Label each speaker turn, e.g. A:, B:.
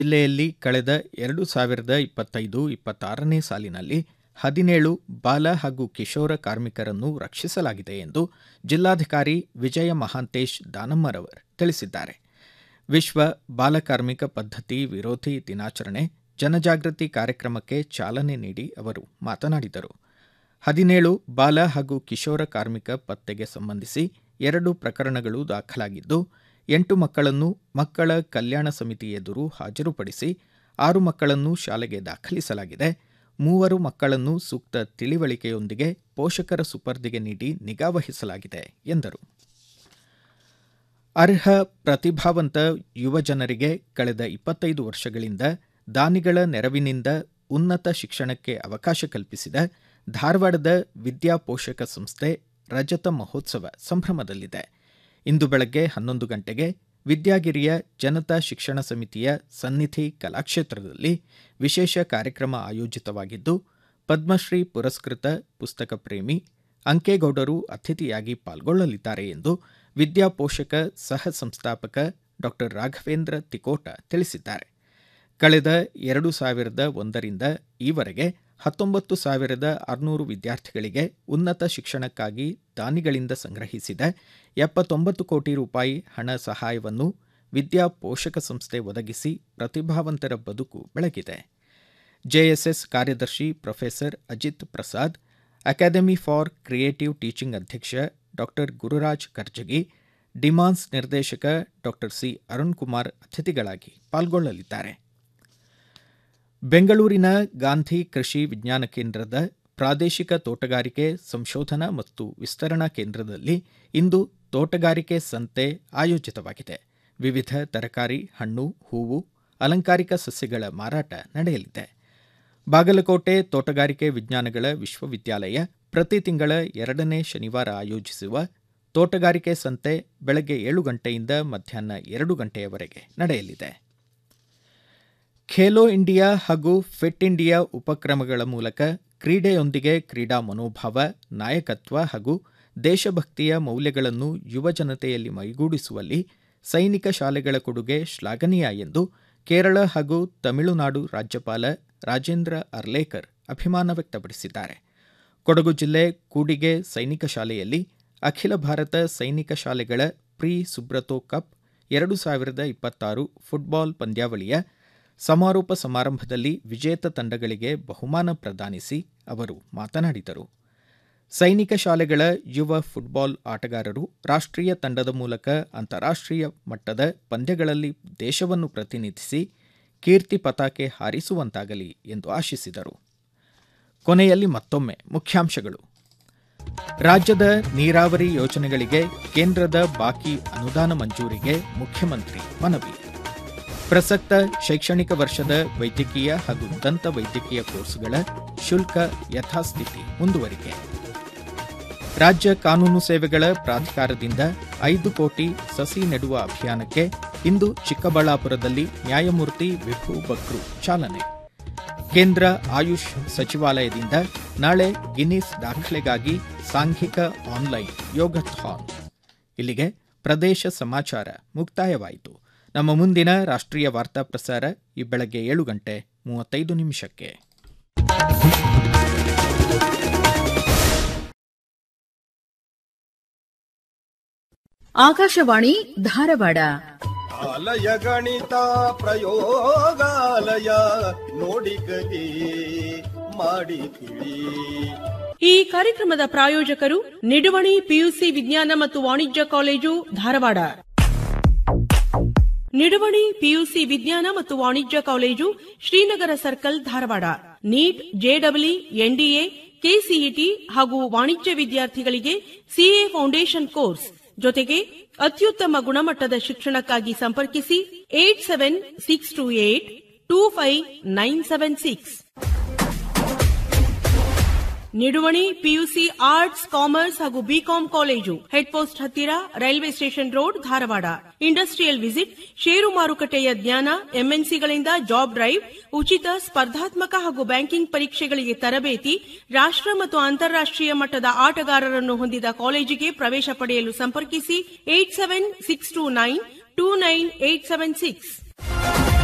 A: ಜಿಲ್ಲೆಯಲ್ಲಿ ಕಳೆದ ಎರಡು ಸಾವಿರದ ಇಪ್ಪತ್ತೈದು ಇಪ್ಪತ್ತಾರನೇ ಸಾಲಿನಲ್ಲಿ ಹದಿನೇಳು ಬಾಲ ಹಾಗೂ ಕಿಶೋರ ಕಾರ್ಮಿಕರನ್ನು ರಕ್ಷಿಸಲಾಗಿದೆ ಎಂದು ಜಿಲ್ಲಾಧಿಕಾರಿ ವಿಜಯ ಮಹಾಂತೇಶ್ ದಾನಮ್ಮರವರ್ ತಿಳಿಸಿದ್ದಾರೆ ವಿಶ್ವ ಬಾಲಕಾರ್ಮಿಕ ಪದ್ಧತಿ ವಿರೋಧಿ ದಿನಾಚರಣೆ ಜನಜಾಗೃತಿ ಕಾರ್ಯಕ್ರಮಕ್ಕೆ ಚಾಲನೆ ನೀಡಿ ಅವರು ಮಾತನಾಡಿದರು ಹದಿನೇಳು ಬಾಲ ಹಾಗೂ ಕಿಶೋರ ಕಾರ್ಮಿಕ ಪತ್ತೆಗೆ ಸಂಬಂಧಿಸಿ ಎರಡು ಪ್ರಕರಣಗಳು ದಾಖಲಾಗಿದ್ದು ಎಂಟು ಮಕ್ಕಳನ್ನು ಮಕ್ಕಳ ಕಲ್ಯಾಣ ಸಮಿತಿ ಎದುರು ಹಾಜರುಪಡಿಸಿ ಆರು ಮಕ್ಕಳನ್ನು ಶಾಲೆಗೆ ದಾಖಲಿಸಲಾಗಿದೆ ಮೂವರು ಮಕ್ಕಳನ್ನು ಸೂಕ್ತ ತಿಳಿವಳಿಕೆಯೊಂದಿಗೆ ಪೋಷಕರ ಸುಪರ್ದಿಗೆ ನೀಡಿ ನಿಗಾವಹಿಸಲಾಗಿದೆ ಎಂದರು ಅರ್ಹ ಪ್ರತಿಭಾವಂತ ಯುವಜನರಿಗೆ ಕಳೆದ ಇಪ್ಪತ್ತೈದು ವರ್ಷಗಳಿಂದ ದಾನಿಗಳ ನೆರವಿನಿಂದ ಉನ್ನತ ಶಿಕ್ಷಣಕ್ಕೆ ಅವಕಾಶ ಕಲ್ಪಿಸಿದ ಧಾರವಾಡದ ವಿದ್ಯಾ ಪೋಷಕ ಸಂಸ್ಥೆ ರಜತ ಮಹೋತ್ಸವ ಸಂಭ್ರಮದಲ್ಲಿದೆ ಇಂದು ಬೆಳಗ್ಗೆ ಹನ್ನೊಂದು ಗಂಟೆಗೆ ವಿದ್ಯಾಗಿರಿಯ ಜನತಾ ಶಿಕ್ಷಣ ಸಮಿತಿಯ ಸನ್ನಿಧಿ ಕಲಾಕ್ಷೇತ್ರದಲ್ಲಿ ವಿಶೇಷ ಕಾರ್ಯಕ್ರಮ ಆಯೋಜಿತವಾಗಿದ್ದು ಪದ್ಮಶ್ರೀ ಪುರಸ್ಕೃತ ಪುಸ್ತಕ ಪ್ರೇಮಿ ಅಂಕೇಗೌಡರು ಅತಿಥಿಯಾಗಿ ಪಾಲ್ಗೊಳ್ಳಲಿದ್ದಾರೆ ಎಂದು ವಿದ್ಯಾಪೋಷಕ ಸಹ ಸಂಸ್ಥಾಪಕ ಡಾ ರಾಘವೇಂದ್ರ ತಿಕೋಟ ತಿಳಿಸಿದ್ದಾರೆ ಕಳೆದ ಎರಡು ಸಾವಿರದ ಒಂದರಿಂದ ಈವರೆಗೆ ಹತ್ತೊಂಬತ್ತು ಸಾವಿರದ ಆರುನೂರು ವಿದ್ಯಾರ್ಥಿಗಳಿಗೆ ಉನ್ನತ ಶಿಕ್ಷಣಕ್ಕಾಗಿ ದಾನಿಗಳಿಂದ ಸಂಗ್ರಹಿಸಿದ ಎಪ್ಪತ್ತೊಂಬತ್ತು ಕೋಟಿ ರೂಪಾಯಿ ಹಣ ಸಹಾಯವನ್ನು ವಿದ್ಯಾ ಪೋಷಕ ಸಂಸ್ಥೆ ಒದಗಿಸಿ ಪ್ರತಿಭಾವಂತರ ಬದುಕು ಬೆಳಗಿದೆ ಜೆಎಸ್ಎಸ್ ಕಾರ್ಯದರ್ಶಿ professor Ajith Prasad academy for creative teaching ಅಧ್ಯಕ್ಷ ಡಾ ಗುರುರಾಜ್ ಕರ್ಜಗಿ ಡಿಮಾನ್ಸ್ ನಿರ್ದೇಶಕ ಡಾ ಸಿ ಅರುಣ್ ಕುಮಾರ್ ಅತಿಥಿಗಳಾಗಿ ಪಾಲ್ಗೊಳ್ಳಲಿದ್ದಾರೆ ಬೆಂಗಳೂರಿನ ಗಾಂಧಿ ಕೃಷಿ ವಿಜ್ಞಾನ ಕೇಂದ್ರದ ಪ್ರಾದೇಶಿಕ ತೋಟಗಾರಿಕೆ ಸಂಶೋಧನಾ ಮತ್ತು ವಿಸ್ತರಣಾ ಕೇಂದ್ರದಲ್ಲಿ ಇಂದು ತೋಟಗಾರಿಕೆ ಸಂತೆ ಆಯೋಜಿತವಾಗಿದೆ ವಿವಿಧ ತರಕಾರಿ ಹಣ್ಣು ಹೂವು ಅಲಂಕಾರಿಕ ಸಸ್ಯಗಳ ಮಾರಾಟ ನಡೆಯಲಿದೆ ಬಾಗಲಕೋಟೆ ತೋಟಗಾರಿಕೆ ವಿಜ್ಞಾನಗಳ ವಿಶ್ವವಿದ್ಯಾಲಯ ಪ್ರತಿ ತಿಂಗಳ ಎರಡನೇ ಶನಿವಾರ ಆಯೋಜಿಸುವ ತೋಟಗಾರಿಕೆ ಸಂತೆ ಬೆಳಗ್ಗೆ ಏಳು ಗಂಟೆಯಿಂದ ಮಧ್ಯಾಹ್ನ ಎರಡು ಗಂಟೆಯವರೆಗೆ ನಡೆಯಲಿದೆ ಖೇಲೋ ಇಂಡಿಯಾ ಹಾಗೂ ಫಿಟ್ ಇಂಡಿಯಾ ಉಪಕ್ರಮಗಳ ಮೂಲಕ ಕ್ರೀಡೆಯೊಂದಿಗೆ ಕ್ರೀಡಾ ಮನೋಭಾವ ನಾಯಕತ್ವ ಹಾಗೂ ದೇಶಭಕ್ತಿಯ ಮೌಲ್ಯಗಳನ್ನು ಯುವಜನತೆಯಲ್ಲಿ ಮೈಗೂಡಿಸುವಲ್ಲಿ ಸೈನಿಕ ಶಾಲೆಗಳ ಕೊಡುಗೆ ಶ್ಲಾಘನೀಯ ಎಂದು ಕೇರಳ ಹಾಗೂ ತಮಿಳುನಾಡು ರಾಜ್ಯಪಾಲ ರಾಜೇಂದ್ರ ಅರ್ಲೇಕರ್ ಅಭಿಮಾನ ವ್ಯಕ್ತಪಡಿಸಿದ್ದಾರೆ ಕೊಡಗು ಜಿಲ್ಲೆ ಕೂಡಿಗೆ ಸೈನಿಕ ಶಾಲೆಯಲ್ಲಿ ಅಖಿಲ ಭಾರತ ಸೈನಿಕ ಶಾಲೆಗಳ ಪ್ರೀ ಸುಬ್ರತೋ ಕಪ್ ಎರಡು ಸಾವಿರದ ಇಪ್ಪತ್ತಾರು ಫುಟ್ಬಾಲ್ ಪಂದ್ಯಾವಳಿಯ ಸಮಾರೋಪ ಸಮಾರಂಭದಲ್ಲಿ ವಿಜೇತ ತಂಡಗಳಿಗೆ ಬಹುಮಾನ ಪ್ರದಾನಿಸಿ ಅವರು ಮಾತನಾಡಿದರು ಸೈನಿಕ ಶಾಲೆಗಳ ಯುವ ಫುಟ್ಬಾಲ್ ಆಟಗಾರರು ರಾಷ್ಟ್ರೀಯ ತಂಡದ ಮೂಲಕ ಅಂತಾರಾಷ್ಟ್ರೀಯ ಮಟ್ಟದ ಪಂದ್ಯಗಳಲ್ಲಿ ದೇಶವನ್ನು ಪ್ರತಿನಿಧಿಸಿ ಕೀರ್ತಿ ಪತಾಕೆ ಹಾರಿಸುವಂತಾಗಲಿ ಎಂದು ಆಶಿಸಿದರು ಕೊನೆಯಲ್ಲಿ ಮತ್ತೊಮ್ಮೆ ಮುಖ್ಯಾಂಶಗಳು ರಾಜ್ಯದ ನೀರಾವರಿ ಯೋಜನೆಗಳಿಗೆ ಕೇಂದ್ರದ ಬಾಕಿ ಅನುದಾನ ಮಂಜೂರಿಗೆ ಮುಖ್ಯಮಂತ್ರಿ ಮನವಿ ಪ್ರಸಕ್ತ ಶೈಕ್ಷಣಿಕ ವರ್ಷದ ವೈದ್ಯಕೀಯ ಹಾಗೂ ದಂತ ವೈದ್ಯಕೀಯ ಕೋರ್ಸ್ಗಳ ಶುಲ್ಕ ಯಥಾಸ್ಥಿತಿ ಮುಂದುವರಿಕೆ ರಾಜ್ಯ ಕಾನೂನು ಸೇವೆಗಳ ಪ್ರಾಧಿಕಾರದಿಂದ ಐದು ಕೋಟಿ ಸಸಿ ನೆಡುವ ಅಭಿಯಾನಕ್ಕೆ ಇಂದು ಚಿಕ್ಕಬಳ್ಳಾಪುರದಲ್ಲಿ ನ್ಯಾಯಮೂರ್ತಿ ವಿಭು ಬಕ್ರು ಚಾಲನೆ ಕೇಂದ್ರ ಆಯುಷ್ ಸಚಿವಾಲಯದಿಂದ ನಾಳೆ ಗಿನ್ನಿಸ್ ದಾಖಲೆಗಾಗಿ ಸಾಂಘಿಕ ಆನ್ಲೈನ್ ಯೋಗಥಾನ್ ಇಲ್ಲಿಗೆ ಪ್ರದೇಶ ಸಮಾಚಾರ ಮುಕ್ತಾಯವಾಯಿತು ನಮ್ಮ ಮುಂದಿನ ರಾಷ್ಟ್ರೀಯ ವಾರ್ತಾ ಪ್ರಸಾರ ಈ ಬೆಳಗ್ಗೆ ಏಳು ಗಂಟೆ ಮೂವತ್ತೈದು ನಿಮಿಷಕ್ಕೆ
B: ಆಕಾಶವಾಣಿ ಧಾರವಾಡ
C: ಆಲಯ ಗಣಿತ ಪ್ರಯೋಗಾಲಯ ನೋಡಿ ಕಲಿ ಮಾಡಿ ತಿಳಿ
D: ಈ ಕಾರ್ಯಕ್ರಮದ ಪ್ರಾಯೋಜಕರು ನಿಡುವಣಿ ಪಿಯುಸಿ ವಿಜ್ಞಾನ ಮತ್ತು ವಾಣಿಜ್ಯ ಕಾಲೇಜು ಧಾರವಾಡ ನಿಡುವಣಿ ಪಿಯುಸಿ ವಿಜ್ಞಾನ ಮತ್ತು ವಾಣಿಜ್ಯ college Srinagar circle Dharwad NEET ಜೆಡಬ್ಲ್ಇ ಎನ್ಡಿಎ ಕೆಸಿಇಟಿ ಹಾಗೂ ವಾಣಿಜ್ಯ ವಿದ್ಯಾರ್ಥಿಗಳಿಗೆ ಸಿಎ ಫೌಂಡೇಶನ್ ಕೋರ್ಸ್ ಜೊತೆಗೆ ಅತ್ಯುತ್ತಮ ಗುಣಮಟ್ಟದ ಶಿಕ್ಷಣಕ್ಕಾಗಿ ಸಂಪರ್ಕಿಸಿ eight seven six two eight two five nine seven six ನಿಡುವಣಿ ಪಿಯುಸಿ ಆರ್ಟ್ಸ್ ಕಾಮರ್ಸ್ ಹಾಗೂ ಬಿಕಾಂ ಕಾಲೇಜು ಹೆಡ್ ಪೋಸ್ಟ್ ಹತ್ತಿರ railway station road Dharwad industrial visit share ಮಾರುಕಟ್ಟೆಯ ಜ್ಞಾನ ಎಂಎನ್ಸಿಗಳಿಂದ ಜಾಬ್ ಡ್ರೈವ್ ಉಚಿತ ಸ್ಪರ್ಧಾತ್ಮಕ ಹಾಗೂ ಬ್ಯಾಂಕಿಂಗ್ ಪರೀಕ್ಷೆಗಳಿಗೆ ತರಬೇತಿ ರಾಷ್ಟ್ರ ಮತ್ತು ಅಂತಾರಾಷ್ಟ್ರೀಯ ಮಟ್ಟದ ಆಟಗಾರರನ್ನು ಹೊಂದಿದ ಕಾಲೇಜಿಗೆ ಪ್ರವೇಶ ಪಡೆಯಲು ಸಂಪರ್ಕಿಸಿ eight seven six two nine two nine eight seven six